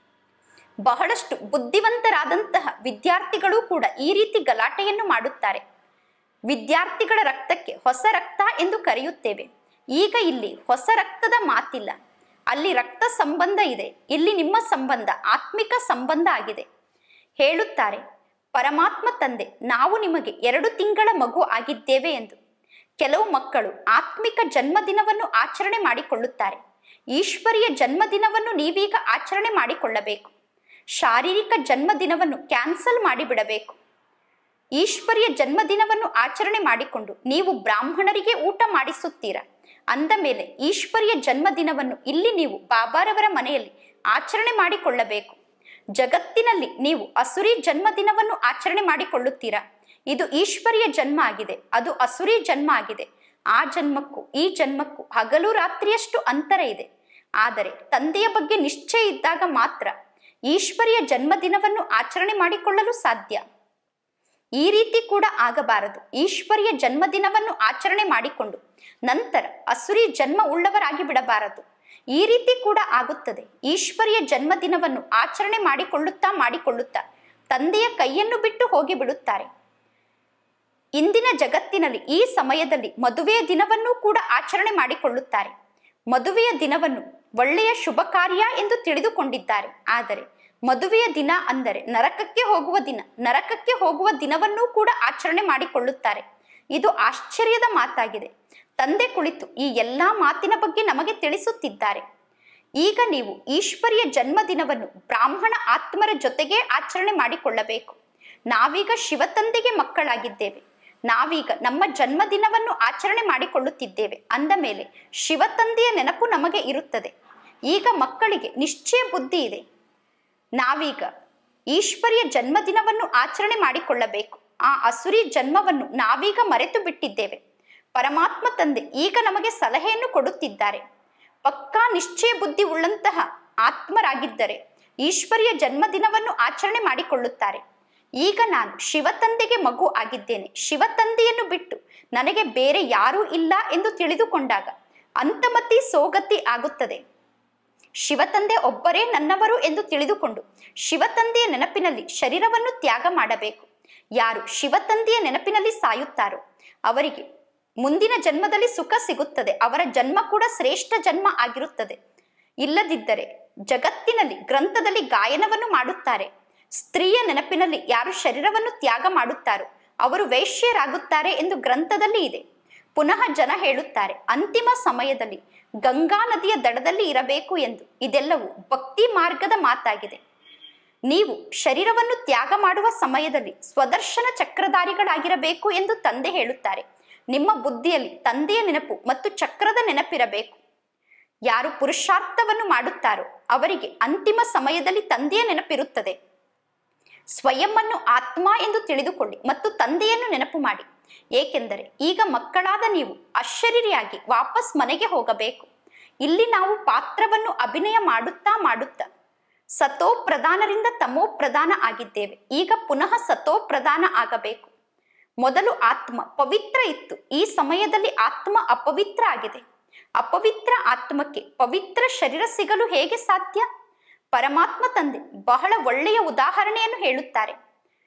S1: ಬಹಳಷ್ಟು ಬುದ್ಧಿವಂತರಾದಂತಹ ವಿದ್ಯಾರ್ಥಿಗಳು ಕೂಡ ಈ ರೀತಿ ಗಲಾಟೆಯನ್ನು ಮಾಡುತ್ತಾರೆ ವಿದ್ಯಾರ್ಥಿಗಳ ರಕ್ತಕ್ಕೆ ಹೊಸ ರಕ್ತ ಎಂದು ಕರೆಯುತ್ತೇವೆ ಈಗ ಇಲ್ಲಿ ಹೊಸ ರಕ್ತದ ಮಾತಿಲ್ಲ ಅಲ್ಲಿ ರಕ್ತ ಸಂಬಂಧ ಇದೆ ಇಲ್ಲಿ ನಿಮ್ಮ ಸಂಬಂಧ ಆತ್ಮಿಕ ಸಂಬಂಧ ಆಗಿದೆ ಹೇಳುತ್ತಾರೆ ಪರಮಾತ್ಮ ತಂದೆ ನಾವು ನಿಮಗೆ ಎರಡು ತಿಂಗಳ ಮಗು ಆಗಿದ್ದೇವೆ ಎಂದು ಕೆಲವು ಮಕ್ಕಳು ಆತ್ಮಿಕ ಜನ್ಮದಿನವನ್ನು ಆಚರಣೆ ಮಾಡಿಕೊಳ್ಳುತ್ತಾರೆ ಈಶ್ವರಿಯ ಜನ್ಮದಿನವನ್ನು ನೀವೀಗ ಆಚರಣೆ ಮಾಡಿಕೊಳ್ಳಬೇಕು ಶಾರೀರಿಕ ಜನ್ಮದಿನವನ್ನು ಕ್ಯಾನ್ಸಲ್ ಮಾಡಿಬಿಡಬೇಕು ಈಶ್ವರಿಯ ಜನ್ಮದಿನವನ್ನು ಆಚರಣೆ ಮಾಡಿಕೊಂಡು ನೀವು ಬ್ರಾಹ್ಮಣರಿಗೆ ಊಟ ಮಾಡಿಸುತ್ತೀರಾ ಅಂದ ಮೇಲೆ ಈಶ್ವರಿಯ ಜನ್ಮದಿನವನ್ನು ಇಲ್ಲಿ ನೀವು ಬಾಬಾರವರ ಮನೆಯಲ್ಲಿ ಆಚರಣೆ ಮಾಡಿಕೊಳ್ಳಬೇಕು ಜಗತ್ತಿನಲ್ಲಿ ನೀವು ಅಸುರಿ ಜನ್ಮದಿನವನ್ನು ಆಚರಣೆ ಮಾಡಿಕೊಳ್ಳುತ್ತೀರಾ ಇದು ಈಶ್ವರಿಯ ಜನ್ಮ ಆಗಿದೆ ಅದು ಅಸುರಿ ಜನ್ಮ ಆಗಿದೆ ಆ ಜನ್ಮಕ್ಕೂ ಈ ಜನ್ಮಕ್ಕೂ ಹಗಲು ರಾತ್ರಿಯಷ್ಟು ಅಂತರ ಇದೆ ಆದರೆ ತಂದೆಯ ಬಗ್ಗೆ ನಿಶ್ಚಯ ಇದ್ದಾಗ ಮಾತ್ರ ಈಶ್ವರಿಯ ಜನ್ಮದಿನವನ್ನು ಆಚರಣೆ ಮಾಡಿಕೊಳ್ಳಲು ಸಾಧ್ಯ ಈ ರೀತಿ ಕೂಡ ಆಗಬಾರದು ಈಶ್ವರಿಯ ಜನ್ಮದಿನವನ್ನು ಆಚರಣೆ ಮಾಡಿಕೊಂಡು ನಂತರ ಅಸುರಿ ಜನ್ಮ ಉಳ್ಳವರಾಗಿ ಬಿಡಬಾರದು ಈ ರೀತಿ ಕೂಡ ಆಗುತ್ತದೆ ಈಶ್ವರಿಯ ಜನ್ಮದಿನವನ್ನು ಆಚರಣೆ ಮಾಡಿಕೊಳ್ಳುತ್ತಾ ಮಾಡಿಕೊಳ್ಳುತ್ತಾ ತಂದೆಯ ಕೈಯನ್ನು ಬಿಟ್ಟು ಹೋಗಿ ಬಿಡುತ್ತಾರೆ ಇಂದಿನ ಜಗತ್ತಿನಲ್ಲಿ ಈ ಸಮಯದಲ್ಲಿ ಮದುವೆಯ ದಿನವನ್ನೂ ಕೂಡ ಆಚರಣೆ ಮಾಡಿಕೊಳ್ಳುತ್ತಾರೆ ಮದುವೆಯ ದಿನವನ್ನು ಒಳ್ಳೆಯ ಶುಭ ಕಾರ್ಯ ಎಂದು ತಿಳಿದುಕೊಂಡಿದ್ದಾರೆ ಆದರೆ ಮದುವೆಯ ದಿನ ಅಂದರೆ ನರಕಕ್ಕೆ ಹೋಗುವ ದಿನ ನರಕಕ್ಕೆ ಹೋಗುವ ದಿನವನ್ನೂ ಕೂಡ ಆಚರಣೆ ಮಾಡಿಕೊಳ್ಳುತ್ತಾರೆ ಇದು ಆಶ್ಚರ್ಯದ ಮಾತಾಗಿದೆ ತಂದೆ ಕುಳಿತು ಈ ಎಲ್ಲಾ ಮಾತಿನ ಬಗ್ಗೆ ನಮಗೆ ತಿಳಿಸುತ್ತಿದ್ದಾರೆ ಈಗ ನೀವು ಈಶ್ವರಿಯ ಜನ್ಮದಿನವನ್ನು ಬ್ರಾಹ್ಮಣ ಆತ್ಮರ ಜೊತೆಗೇ ಆಚರಣೆ ಮಾಡಿಕೊಳ್ಳಬೇಕು ನಾವೀಗ ಶಿವತಂದೆಗೆ ಮಕ್ಕಳಾಗಿದ್ದೇವೆ ನಾವೀಗ ನಮ್ಮ ಜನ್ಮದಿನವನ್ನು ಆಚರಣೆ ಮಾಡಿಕೊಳ್ಳುತ್ತಿದ್ದೇವೆ ಅಂದ ಮೇಲೆ ಶಿವತಂದೆಯ ನೆನಪು ನಮಗೆ ಇರುತ್ತದೆ ಈಗ ಮಕ್ಕಳಿಗೆ ನಿಶ್ಚಯ ಬುದ್ಧಿ ಇದೆ ನಾವೀಗ ಈಶ್ವರಿಯ ಜನ್ಮದಿನವನ್ನು ಆಚರಣೆ ಮಾಡಿಕೊಳ್ಳಬೇಕು ಆ ಅಸುರಿ ಜನ್ಮವನ್ನು ನಾವೀಗ ಮರೆತು ಬಿಟ್ಟಿದ್ದೇವೆ ಪರಮಾತ್ಮ ತಂದೆ ಈಗ ನಮಗೆ ಸಲಹೆಯನ್ನು ಕೊಡುತ್ತಿದ್ದಾರೆ ಪಕ್ಕಾ ನಿಶ್ಚಯ ಬುದ್ಧಿ ಉಳ್ಳಂತಹ ಆತ್ಮರಾಗಿದ್ದರೆ ಈಶ್ವರಿಯ ಜನ್ಮದಿನವನ್ನು ಆಚರಣೆ ಮಾಡಿಕೊಳ್ಳುತ್ತಾರೆ ಈಗ ನಾನು ಶಿವತಂದೆಗೆ ಮಗು ಆಗಿದ್ದೇನೆ ಶಿವತಂದೆಯನ್ನು ಬಿಟ್ಟು ನನಗೆ ಬೇರೆ ಯಾರೂ ಇಲ್ಲ ಎಂದು ತಿಳಿದುಕೊಂಡಾಗ ಅಂತಮತಿ ಸೋಗತಿ ಆಗುತ್ತದೆ ಶಿವತಂದೆ ಒಬ್ಬರೇ ನನ್ನವರು ಎಂದು ತಿಳಿದುಕೊಂಡು ಶಿವತಂದೆಯ ನೆನಪಿನಲ್ಲಿ ಶರೀರವನ್ನು ತ್ಯಾಗ ಮಾಡಬೇಕು ಯಾರು ಶಿವತಂದೆಯ ನೆನಪಿನಲ್ಲಿ ಸಾಯುತ್ತಾರೋ ಅವರಿಗೆ ಮುಂದಿನ ಜನ್ಮದಲ್ಲಿ ಸುಖ ಸಿಗುತ್ತದೆ ಅವರ ಜನ್ಮ ಕೂಡ ಶ್ರೇಷ್ಠ ಜನ್ಮ ಆಗಿರುತ್ತದೆ ಇಲ್ಲದಿದ್ದರೆ ಜಗತ್ತಿನಲ್ಲಿ ಗ್ರಂಥದಲ್ಲಿ ಗಾಯನವನ್ನು ಮಾಡುತ್ತಾರೆ ಸ್ತ್ರೀಯ ನೆನಪಿನಲ್ಲಿ ಯಾರು ಶರೀರವನ್ನು ತ್ಯಾಗ ಮಾಡುತ್ತಾರೋ ಅವರು ವೈಶ್ಯರಾಗುತ್ತಾರೆ ಎಂದು ಗ್ರಂಥದಲ್ಲಿ ಇದೆ ಪುನಃ ಜನ ಹೇಳುತ್ತಾರೆ ಅಂತಿಮ ಸಮಯದಲ್ಲಿ ಗಂಗಾ ನದಿಯ ದಡದಲ್ಲಿ ಇರಬೇಕು ಎಂದು ಇದೆಲ್ಲವೂ ಭಕ್ತಿ ಮಾರ್ಗದ ಮಾತಾಗಿದೆ ನೀವು ಶರೀರವನ್ನು ತ್ಯಾಗ ಮಾಡುವ ಸಮಯದಲ್ಲಿ ಸ್ವದರ್ಶನ ಚಕ್ರಧಾರಿಗಳಾಗಿರಬೇಕು ಎಂದು ತಂದೆ ಹೇಳುತ್ತಾರೆ ನಿಮ್ಮ ಬುದ್ಧಿಯಲ್ಲಿ ತಂದೆಯ ನೆನಪು ಮತ್ತು ಚಕ್ರದ ನೆನಪಿರಬೇಕು ಯಾರು ಪುರುಷಾರ್ಥವನ್ನು ಮಾಡುತ್ತಾರೋ ಅವರಿಗೆ ಅಂತಿಮ ಸಮಯದಲ್ಲಿ ತಂದೆಯ ನೆನಪಿರುತ್ತದೆ ಸ್ವಯಂವನ್ನು ಆತ್ಮ ಎಂದು ತಿಳಿದುಕೊಳ್ಳಿ ಮತ್ತು ತಂದೆಯನ್ನು ನೆನಪು ಮಾಡಿ ಏಕೆಂದರೆ ಈಗ ಮಕ್ಕಳಾದ ನೀವು ಅಶರೀರಿಯಾಗಿ ವಾಪಸ್ ಮನೆಗೆ ಹೋಗಬೇಕು ಇಲ್ಲಿ ನಾವು ಪಾತ್ರವನ್ನು ಅಭಿನಯ ಮಾಡುತ್ತಾ ಮಾಡುತ್ತಾ ಸತೋ ಪ್ರಧಾನರಿಂದ ತಮೋ ಪ್ರಧಾನ ಆಗಿದ್ದೇವೆ ಈಗ ಪುನಃ ಸತೋ ಪ್ರಧಾನ ಆಗಬೇಕು ಮೊದಲು ಆತ್ಮ ಪವಿತ್ರ ಇತ್ತು ಈ ಸಮಯದಲ್ಲಿ ಆತ್ಮ ಅಪವಿತ್ರ ಆಗಿದೆ ಅಪವಿತ್ರ ಆತ್ಮಕ್ಕೆ ಪವಿತ್ರ ಶರೀರ ಸಿಗಲು ಹೇಗೆ ಸಾಧ್ಯ ಪರಮಾತ್ಮ ತಂದೆ ಬಹಳ ಒಳ್ಳೆಯ ಉದಾಹರಣೆಯನ್ನು ಹೇಳುತ್ತಾರೆ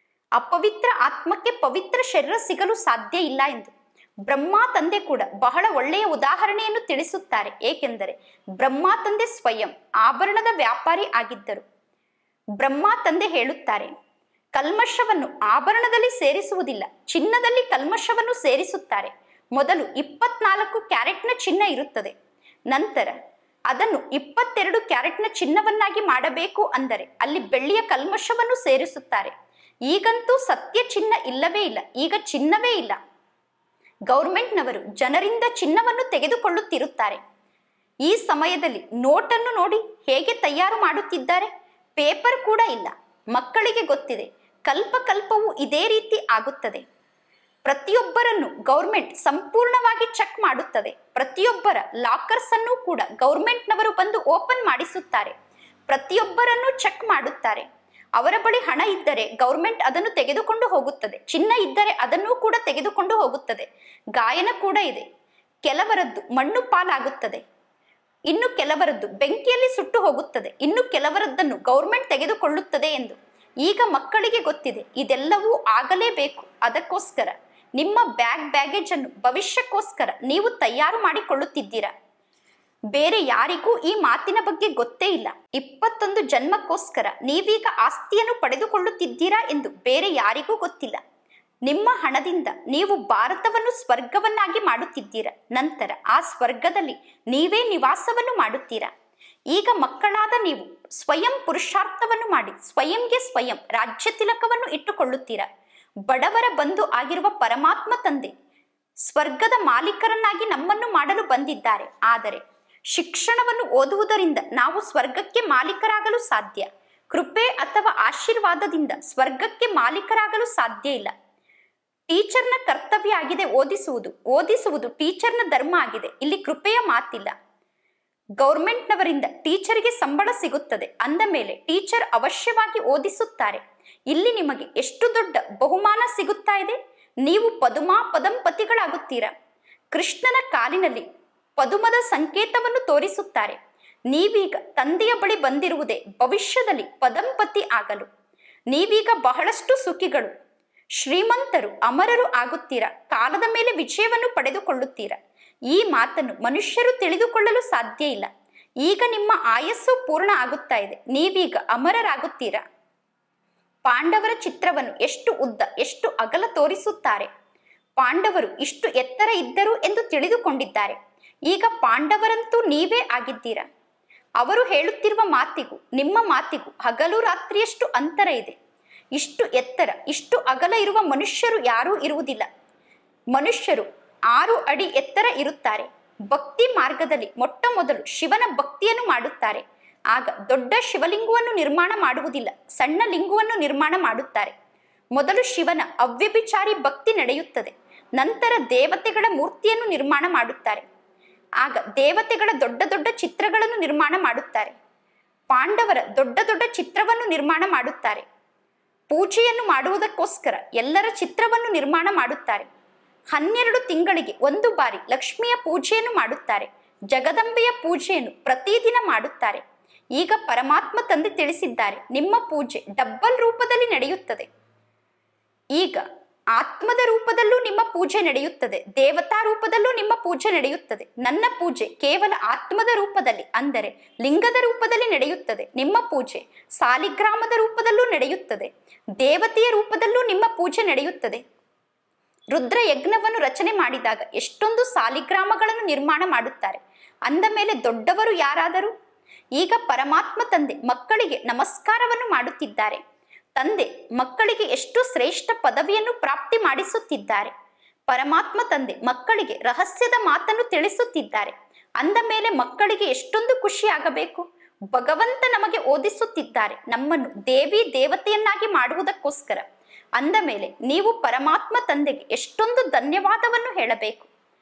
S1: ಅಪವಿತ್ರ ಆತ್ಮಕ್ಕೆ ಪವಿತ್ರ ಶರೀರ ಸಿಗಲು ಸಾಧ್ಯ ಇಲ್ಲ ಎಂದು ಬ್ರಹ್ಮ ತಂದೆ ಕೂಡ ಬಹಳ ಒಳ್ಳೆಯ ಉದಾಹರಣೆಯನ್ನು ತಿಳಿಸುತ್ತಾರೆ ಏಕೆಂದರೆ ಬ್ರಹ್ಮ ತಂದೆ ಸ್ವಯಂ ಆಭರಣದ ವ್ಯಾಪಾರಿ ಆಗಿದ್ದರು ಬ್ರಹ್ಮ ತಂದೆ ಹೇಳುತ್ತಾರೆ ಕಲ್ಮಶವನ್ನು ಆಭರಣದಲ್ಲಿ ಸೇರಿಸುವುದಿಲ್ಲ ಚಿನ್ನದಲ್ಲಿ ಕಲ್ಮಶವನ್ನು ಸೇರಿಸುತ್ತಾರೆ ಮೊದಲು ಇಪ್ಪತ್ನಾಲ್ಕು ಕ್ಯಾರೆಟ್ನ ಚಿನ್ನ ಇರುತ್ತದೆ ನಂತರ ಅದನ್ನು ಇಪ್ಪತ್ತೆರಡು ಕ್ಯಾರೆಟ್ನ ಚಿನ್ನವನ್ನಾಗಿ ಮಾಡಬೇಕು ಅಂದರೆ ಅಲ್ಲಿ ಬೆಳ್ಳಿಯ ಕಲ್ಮಶವನ್ನು ಸೇರಿಸುತ್ತಾರೆ ಈಗಂತೂ ಸತ್ಯ ಚಿನ್ನ ಇಲ್ಲವೇ ಇಲ್ಲ ಈಗ ಚಿನ್ನವೇ ಇಲ್ಲ ಗೌರ್ಮೆಂಟ್ನವರು ಜನರಿಂದ ಚಿನ್ನವನ್ನು ತೆಗೆದುಕೊಳ್ಳುತ್ತಿರುತ್ತಾರೆ ಈ ಸಮಯದಲ್ಲಿ ನೋಟನ್ನು ನೋಡಿ ಹೇಗೆ ತಯಾರು ಮಾಡುತ್ತಿದ್ದಾರೆ ಪೇಪರ್ ಕೂಡ ಇಲ್ಲ ಮಕ್ಕಳಿಗೆ ಗೊತ್ತಿದೆ ಕಲ್ಪ ಕಲ್ಪವು ಇದೇ ರೀತಿ ಆಗುತ್ತದೆ ಪ್ರತಿಯೊಬ್ಬರನ್ನು ಗೌರ್ಮೆಂಟ್ ಸಂಪೂರ್ಣವಾಗಿ ಚೆಕ್ ಮಾಡುತ್ತದೆ ಪ್ರತಿಯೊಬ್ಬರ ಲಾಕರ್ಸ್ ಅನ್ನು ಕೂಡ ಗೌರ್ಮೆಂಟ್ನವರು ಬಂದು ಓಪನ್ ಮಾಡಿಸುತ್ತಾರೆ ಪ್ರತಿಯೊಬ್ಬರನ್ನು ಚೆಕ್ ಮಾಡುತ್ತಾರೆ ಅವರ ಬಳಿ ಹಣ ಇದ್ದರೆ ಗೌರ್ಮೆಂಟ್ ಅದನ್ನು ತೆಗೆದುಕೊಂಡು ಹೋಗುತ್ತದೆ ಚಿನ್ನ ಇದ್ದರೆ ಅದನ್ನೂ ಕೂಡ ತೆಗೆದುಕೊಂಡು ಹೋಗುತ್ತದೆ ಗಾಯನ ಕೂಡ ಇದೆ ಕೆಲವರದ್ದು ಮಣ್ಣು ಪಾಲಾಗುತ್ತದೆ ಇನ್ನು ಕೆಲವರದ್ದು ಬೆಂಕಿಯಲ್ಲಿ ಸುಟ್ಟು ಹೋಗುತ್ತದೆ ಇನ್ನು ಕೆಲವರದ್ದನ್ನು ಗೌರ್ಮೆಂಟ್ ತೆಗೆದುಕೊಳ್ಳುತ್ತದೆ ಎಂದು ಈಗ ಮಕ್ಕಳಿಗೆ ಗೊತ್ತಿದೆ ಇದೆಲ್ಲವೂ ಆಗಲೇಬೇಕು ಅದಕ್ಕೋಸ್ಕರ ನಿಮ್ಮ ಬ್ಯಾಗ್ ಬ್ಯಾಗೇಜ್ ಅನ್ನು ಭವಿಷ್ಯಕ್ಕೋಸ್ಕರ ನೀವು ತಯಾರು ಮಾಡಿಕೊಳ್ಳುತ್ತಿದ್ದೀರಾ ಬೇರೆ ಯಾರಿಗೂ ಈ ಮಾತಿನ ಬಗ್ಗೆ ಗೊತ್ತೇ ಇಲ್ಲ ಇಪ್ಪತ್ತೊಂದು ಜನ್ಮಕ್ಕೋಸ್ಕರ ನೀವೀಗ ಆಸ್ತಿಯನ್ನು ಪಡೆದುಕೊಳ್ಳುತ್ತಿದ್ದೀರಾ ಎಂದು ಬೇರೆ ಯಾರಿಗೂ ಗೊತ್ತಿಲ್ಲ ನಿಮ್ಮ ಹಣದಿಂದ ನೀವು ಭಾರತವನ್ನು ಸ್ವರ್ಗವನ್ನಾಗಿ ಮಾಡುತ್ತಿದ್ದೀರಾ ನಂತರ ಆ ಸ್ವರ್ಗದಲ್ಲಿ ನೀವೇ ನಿವಾಸವನ್ನು ಮಾಡುತ್ತೀರಾ ಈಗ ಮಕ್ಕಳಾದ ನೀವು ಸ್ವಯಂ ಪುರುಷಾರ್ಥವನ್ನು ಮಾಡಿ ಸ್ವಯಂಗೆ ಸ್ವಯಂ ರಾಜ್ಯ ತಿಲಕವನ್ನು ಇಟ್ಟುಕೊಳ್ಳುತ್ತೀರಾ ಬಡವರ ಬಂಧು ಆಗಿರುವ ಪರಮಾತ್ಮ ತಂದೆ ಸ್ವರ್ಗದ ಮಾಲೀಕರನ್ನಾಗಿ ನಮ್ಮನ್ನು ಮಾಡಲು ಬಂದಿದ್ದಾರೆ ಆದರೆ ಶಿಕ್ಷಣವನ್ನು ಓದುವುದರಿಂದ ನಾವು ಸ್ವರ್ಗಕ್ಕೆ ಮಾಲೀಕರಾಗಲು ಸಾಧ್ಯ ಕೃಪೆ ಅಥವಾ ಆಶೀರ್ವಾದದಿಂದ ಸ್ವರ್ಗಕ್ಕೆ ಮಾಲೀಕರಾಗಲು ಸಾಧ್ಯ ಇಲ್ಲ ಟೀಚರ್ನ ಕರ್ತವ್ಯ ಆಗಿದೆ ಓದಿಸುವುದು ಓದಿಸುವುದು ಟೀಚರ್ನ ಧರ್ಮ ಆಗಿದೆ ಇಲ್ಲಿ ಕೃಪೆಯ ಮಾತಿಲ್ಲ ಗೌರ್ಮೆಂಟ್ನವರಿಂದ ಟೀಚರ್ಗೆ ಸಂಬಳ ಸಿಗುತ್ತದೆ ಅಂದ ಮೇಲೆ ಟೀಚರ್ ಅವಶ್ಯವಾಗಿ ಓದಿಸುತ್ತಾರೆ ಇಲ್ಲಿ ನಿಮಗೆ ಎಷ್ಟು ದೊಡ್ಡ ಬಹುಮಾನ ಸಿಗುತ್ತಾ ಇದೆ ನೀವು ಪದುಮಾ ಪದಂಪತಿಗಳಾಗುತ್ತೀರಾ ಕೃಷ್ಣನ ಕಾಲಿನಲ್ಲಿ ಪದುಮದ ಸಂಕೇತವನ್ನು ತೋರಿಸುತ್ತಾರೆ ನೀವೀಗ ತಂದೆಯ ಬಳಿ ಬಂದಿರುವುದೇ ಭವಿಷ್ಯದಲ್ಲಿ ಪದಂಪತಿ ಆಗಲು ನೀವೀಗ ಬಹಳಷ್ಟು ಸುಖಿಗಳು ಶ್ರೀಮಂತರು ಅಮರರು ಆಗುತ್ತೀರಾ ಕಾಲದ ಮೇಲೆ ವಿಜಯವನ್ನು ಪಡೆದುಕೊಳ್ಳುತ್ತೀರಾ ಈ ಮಾತನ್ನು ಮನುಷ್ಯರು ತಿಳಿದುಕೊಳ್ಳಲು ಸಾಧ್ಯ ಇಲ್ಲ ಈಗ ನಿಮ್ಮ ಆಯಸ್ಸು ಪೂರ್ಣ ಆಗುತ್ತಾ ಇದೆ ನೀವೀಗ ಅಮರರಾಗುತ್ತೀರಾ ಪಾಂಡವರ ಚಿತ್ರವನ್ನು ಎಷ್ಟು ಉದ್ದ ಎಷ್ಟು ಅಗಲ ತೋರಿಸುತ್ತಾರೆ ಪಾಂಡವರು ಇಷ್ಟು ಎತ್ತರ ಇದ್ದರು ಎಂದು ತಿಳಿದುಕೊಂಡಿದ್ದಾರೆ ಈಗ ಪಾಂಡವರಂತೂ ನೀವೇ ಆಗಿದ್ದೀರಾ ಅವರು ಹೇಳುತ್ತಿರುವ ಮಾತಿಗೂ ನಿಮ್ಮ ಮಾತಿಗೂ ಹಗಲು ರಾತ್ರಿಯಷ್ಟು ಅಂತರ ಇದೆ ಇಷ್ಟು ಎತ್ತರ ಇಷ್ಟು ಅಗಲ ಇರುವ ಮನುಷ್ಯರು ಯಾರೂ ಇರುವುದಿಲ್ಲ ಮನುಷ್ಯರು ಆರು ಅಡಿ ಎತ್ತರ ಇರುತ್ತಾರೆ ಭಕ್ತಿ ಮಾರ್ಗದಲ್ಲಿ ಮೊಟ್ಟ ಮೊದಲು ಶಿವನ ಭಕ್ತಿಯನ್ನು ಮಾಡುತ್ತಾರೆ ಆಗ ದೊಡ್ಡ ಶಿವಲಿಂಗವನ್ನು ನಿರ್ಮಾಣ ಮಾಡುವುದಿಲ್ಲ ಸಣ್ಣ ಲಿಂಗವನ್ನು ನಿರ್ಮಾಣ ಮಾಡುತ್ತಾರೆ ಮೊದಲು ಶಿವನ ಅವ್ಯಭಿಚಾರಿ ಭಕ್ತಿ ನಡೆಯುತ್ತದೆ ನಂತರ ದೇವತೆಗಳ ಮೂರ್ತಿಯನ್ನು ನಿರ್ಮಾಣ ಮಾಡುತ್ತಾರೆ ಆಗ ದೇವತೆಗಳ ದೊಡ್ಡ ದೊಡ್ಡ ಚಿತ್ರಗಳನ್ನು ನಿರ್ಮಾಣ ಮಾಡುತ್ತಾರೆ ಪಾಂಡವರ ದೊಡ್ಡ ದೊಡ್ಡ ಚಿತ್ರವನ್ನು ನಿರ್ಮಾಣ ಮಾಡುತ್ತಾರೆ ಪೂಜೆಯನ್ನು ಮಾಡುವುದಕ್ಕೋಸ್ಕರ ಎಲ್ಲರ ಚಿತ್ರವನ್ನು ನಿರ್ಮಾಣ ಮಾಡುತ್ತಾರೆ ಹನ್ನೆರಡು ತಿಂಗಳಿಗೆ ಒಂದು ಬಾರಿ ಲಕ್ಷ್ಮಿಯ ಪೂಜೆಯನ್ನು ಮಾಡುತ್ತಾರೆ ಜಗದಂಬೆಯ ಪೂಜೆಯನ್ನು ಪ್ರತಿದಿನ ಮಾಡುತ್ತಾರೆ ಈಗ ಪರಮಾತ್ಮ ತಂದೆ ತಿಳಿಸಿದ್ದಾರೆ ನಿಮ್ಮ ಪೂಜೆ ಡಬ್ಬಲ್ ರೂಪದಲ್ಲಿ ನಡೆಯುತ್ತದೆ ಈಗ ಆತ್ಮದ ರೂಪದಲ್ಲೂ ನಿಮ್ಮ ಪೂಜೆ ನಡೆಯುತ್ತದೆ ದೇವತಾ ರೂಪದಲ್ಲೂ ನಿಮ್ಮ ಪೂಜೆ ನಡೆಯುತ್ತದೆ ನನ್ನ ಪೂಜೆ ಕೇವಲ ಆತ್ಮದ ರೂಪದಲ್ಲಿ ಅಂದರೆ ಲಿಂಗದ ರೂಪದಲ್ಲಿ ನಡೆಯುತ್ತದೆ ನಿಮ್ಮ ಪೂಜೆ ಸಾಲಿಗ್ರಾಮದ ರೂಪದಲ್ಲೂ ನಡೆಯುತ್ತದೆ ದೇವತೆಯ ರೂಪದಲ್ಲೂ ನಿಮ್ಮ ಪೂಜೆ ನಡೆಯುತ್ತದೆ ರುದ್ರ ಯಜ್ಞವನ್ನು ರಚನೆ ಮಾಡಿದಾಗ ಎಷ್ಟೊಂದು ಸಾಲಿಗ್ರಾಮಗಳನ್ನು ನಿರ್ಮಾಣ ಮಾಡುತ್ತಾರೆ ಅಂದ ಮೇಲೆ ದೊಡ್ಡವರು ಯಾರಾದರೂ ಈಗ ಪರಮಾತ್ಮ ತಂದೆ ಮಕ್ಕಳಿಗೆ ನಮಸ್ಕಾರವನ್ನು ಮಾಡುತ್ತಿದ್ದಾರೆ ತಂದೆ ಮಕ್ಕಳಿಗೆ ಎಷ್ಟು ಶ್ರೇಷ್ಠ ಪದವಿಯನ್ನು ಪ್ರಾಪ್ತಿ ಮಾಡಿಸುತ್ತಿದ್ದಾರೆ ಪರಮಾತ್ಮ ತಂದೆ ಮಕ್ಕಳಿಗೆ ರಹಸ್ಯದ ಮಾತನ್ನು ತಿಳಿಸುತ್ತಿದ್ದಾರೆ ಅಂದ ಮೇಲೆ ಮಕ್ಕಳಿಗೆ ಎಷ್ಟೊಂದು ಖುಷಿ ಆಗಬೇಕು ಭಗವಂತ ನಮಗೆ ಓದಿಸುತ್ತಿದ್ದಾರೆ ನಮ್ಮನ್ನು ದೇವಿ ದೇವತೆಯನ್ನಾಗಿ ಮಾಡುವುದಕ್ಕೋಸ್ಕರ ಅಂದ ಮೇಲೆ ನೀವು ಪರಮಾತ್ಮ ತಂದೆಗೆ ಎಷ್ಟೊಂದು ಧನ್ಯವಾದವನ್ನು ಹೇಳಬೇಕು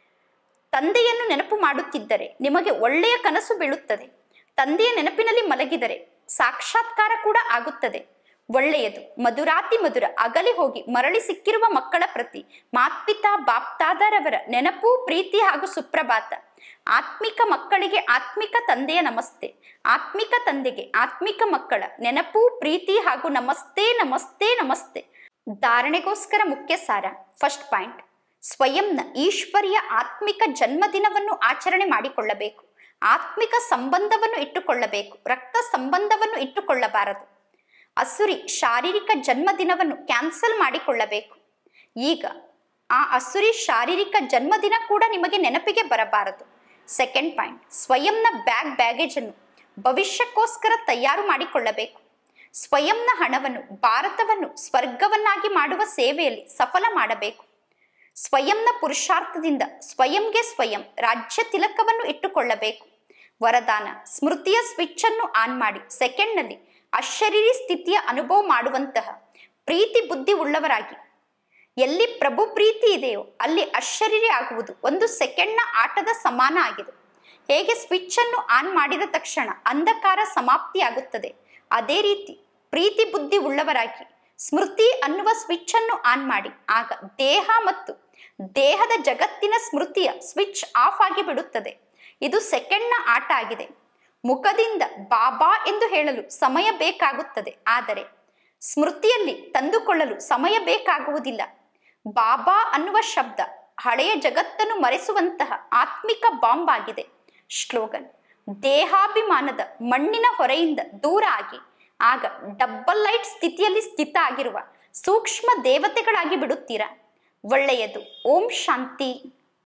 S1: ತಂದೆಯನ್ನು ನೆನಪು ಮಾಡುತ್ತಿದ್ದರೆ ನಿಮಗೆ ಒಳ್ಳೆಯ ಕನಸು ಬೀಳುತ್ತದೆ ತಂದೆಯ ನೆನಪಿನಲ್ಲಿ ಮಲಗಿದರೆ ಸಾಕ್ಷಾತ್ಕಾರ ಕೂಡ ಆಗುತ್ತದೆ ಒಳ್ಳೆಯದು ಮಧುರಾತಿ ಮಧುರ ಅಗಲಿ ಹೋಗಿ ಮರಳಿ ಸಿಕ್ಕಿರುವ ಮಕ್ಕಳ ಪ್ರತಿ ಮಾತ್ಪಿತಾ ಬಾಪ್ತಾದರವರ ನೆನಪು ಪ್ರೀತಿ ಹಾಗೂ ಸುಪ್ರಭಾತ ಆತ್ಮಿಕ ಮಕ್ಕಳಿಗೆ ಆತ್ಮಿಕ ತಂದೆಯ ನಮಸ್ತೆ ಆತ್ಮಿಕ ತಂದೆಗೆ ಆತ್ಮಿಕ ಮಕ್ಕಳ ನೆನಪು ಪ್ರೀತಿ ಹಾಗೂ ನಮಸ್ತೆ ನಮಸ್ತೆ ನಮಸ್ತೆ ಧಾರಣೆಗೋಸ್ಕರ ಮುಖ್ಯ ಸಾರ ಫಸ್ಟ್ ಪಾಯಿಂಟ್ ಸ್ವಯಂನ ಈಶ್ವರಿಯ ಆತ್ಮಿಕ ಜನ್ಮದಿನವನ್ನು ಆಚರಣೆ ಮಾಡಿಕೊಳ್ಳಬೇಕು ಆತ್ಮಿಕ ಸಂಬಂಧವನ್ನು ಇಟ್ಟುಕೊಳ್ಳಬೇಕು ರಕ್ತ ಸಂಬಂಧವನ್ನು ಇಟ್ಟುಕೊಳ್ಳಬಾರದು ಅಸುರಿ ಶಾರೀರಿಕ ಜನ್ಮದಿನವನ್ನು ಕ್ಯಾನ್ಸಲ್ ಮಾಡಿಕೊಳ್ಳಬೇಕು ಈಗ ಆ ಅಸುರಿ ಶಾರೀರಿಕ ಜನ್ಮದಿನ ಕೂಡ ನಿಮಗೆ ನೆನಪಿಗೆ ಬರಬಾರದು ಸೆಕೆಂಡ್ ಪಾಯಿಂಟ್ ಸ್ವಯಂನ ಬ್ಯಾಗ್ ಬ್ಯಾಗೇಜ್ ಅನ್ನು ಭವಿಷ್ಯಕ್ಕೋಸ್ಕರ ತಯಾರು ಮಾಡಿಕೊಳ್ಳಬೇಕು ಸ್ವಯಂನ ಹಣವನ್ನು ಭಾರತವನ್ನು ಸ್ವರ್ಗವನ್ನಾಗಿ ಮಾಡುವ ಸೇವೆಯಲ್ಲಿ ಸಫಲ ಮಾಡಬೇಕು ಸ್ವಯಂನ ಪುರುಷಾರ್ಥದಿಂದ ಸ್ವಯಂಗೆ ಸ್ವಯಂ ರಾಜ್ಯ ತಿಲಕವನ್ನು ಇಟ್ಟುಕೊಳ್ಳಬೇಕು ವರದಾನ ಸ್ಮೃತಿಯ ಸ್ವಿಚ್ ಅನ್ನು ಆನ್ ಮಾಡಿ ಸೆಕೆಂಡ್ನಲ್ಲಿ ಅಶರೀರಿ ಸ್ಥಿತಿಯ ಅನುಭವ ಮಾಡುವಂತಹ ಪ್ರೀತಿ ಬುದ್ಧಿ ಉಳ್ಳವರಾಗಿ ಎಲ್ಲಿ ಪ್ರಭು ಪ್ರೀತಿ ಇದೆಯೋ ಅಲ್ಲಿ ಅಶರೀರಿ ಆಗುವುದು ಒಂದು ಸೆಕೆಂಡ್ನ ಆಟದ ಸಮಾನ ಆಗಿದೆ ಹೇಗೆ ಸ್ವಿಚ್ ಅನ್ನು ಆನ್ ಮಾಡಿದ ತಕ್ಷಣ ಅಂಧಕಾರ ಸಮಾಪ್ತಿಯಾಗುತ್ತದೆ ಅದೇ ರೀತಿ ಪ್ರೀತಿ ಬುದ್ಧಿ ಉಳ್ಳವರಾಗಿ ಸ್ಮೃತಿ ಅನ್ನುವ ಸ್ವಿಚ್ ಅನ್ನು ಆನ್ ಮಾಡಿ ಆಗ ದೇಹ ಮತ್ತು ದೇಹದ ಜಗತ್ತಿನ ಸ್ಮೃತಿಯ ಸ್ವಿಚ್ ಆಫ್ ಆಗಿ ಬಿಡುತ್ತದೆ ಇದು ಸೆಕೆಂಡ್ನ ಆಟ ಆಗಿದೆ ಮುಖದಿಂದ ಬಾಬಾ ಎಂದು ಹೇಳಲು ಸಮಯ ಬೇಕಾಗುತ್ತದೆ ಆದರೆ ಸ್ಮೃತಿಯಲ್ಲಿ ತಂದುಕೊಳ್ಳಲು ಸಮಯ ಬೇಕಾಗುವುದಿಲ್ಲ ಬಾಬಾ ಅನ್ನುವ ಶಬ್ದ ಹಳೆಯ ಜಗತ್ತನ್ನು ಮರೆಸುವಂತಹ ಆತ್ಮಿಕ ಬಾಂಬ್ ಆಗಿದೆ ಶ್ಲೋಗನ್ ದೇಹಾಭಿಮಾನದ ಮಣ್ಣಿನ ಹೊರೆಯಿಂದ ದೂರ ಆಗಿ ಆಗ ಡಬ್ಬಲ್ ಲೈಟ್ ಸ್ಥಿತಿಯಲ್ಲಿ ಸ್ಥಿತ ಆಗಿರುವ ಸೂಕ್ಷ್ಮ ದೇವತೆಗಳಾಗಿ ಬಿಡುತ್ತೀರಾ ಒಳ್ಳೆಯದು ಓಂ ಶಾಂತಿ